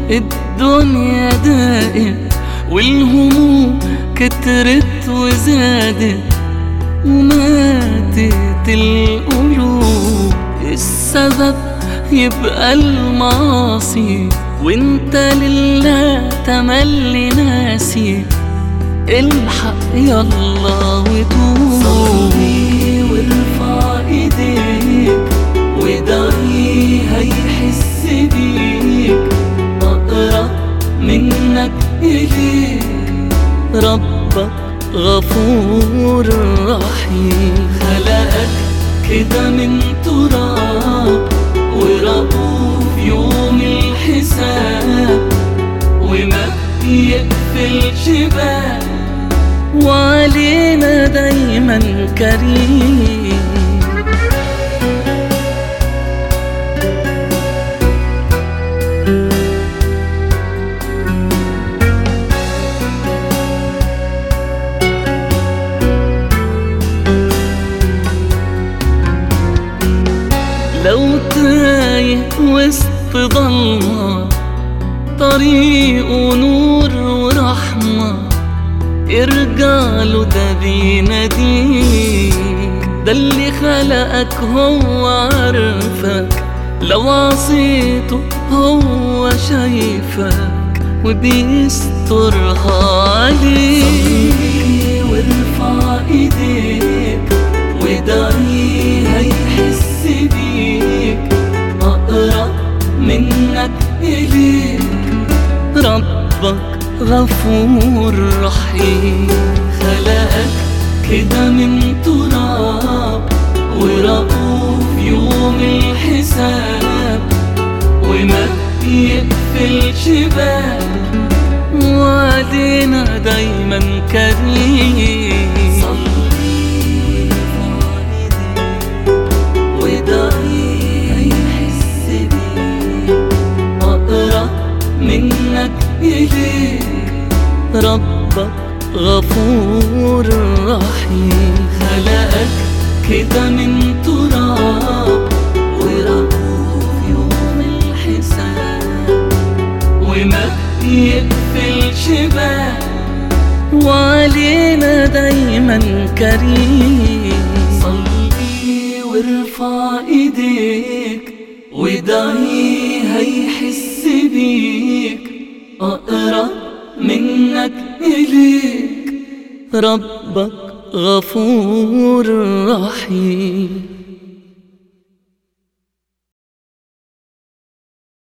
الدنيا دائم والهموم كترت وزادت وماتت القلوب السبب يبقى المعاصي وانت لله تملي ناسي الحق يلا وتوب صلي وارفع ايديك ودعي هيحس بيك اقرب منك اليك ربك غفور رحيم خلقك كده من تراب وربوه في يوم الحساب وما بيقفلش باب وعلينا دايما كريم لو تايه وسط ضلمة طريقه نور ورحمة ارجع له ده بيناديك ده اللي خلقك هو عارفك لو عصيته هو شايفك وبيسترها عليك صلي وارفع ايديك ودعي هيحس بيك اقرب منك اليك ربك غفور رحيم خلقك كده من تراب ورقوه في يوم الحساب وما بيقفلش باب وعلينا دايما كريم صلي ودعي هيحس بيك أقرب منك إليك ربك غفور رحيم خلقك كده من تراب ورقوه في يوم الحساب وما بيقفلش باب وعلينا دايما كريم صلي وارفع ايديك ودعي هيحس بيك اقرب منك اليك ربك غفور رحيم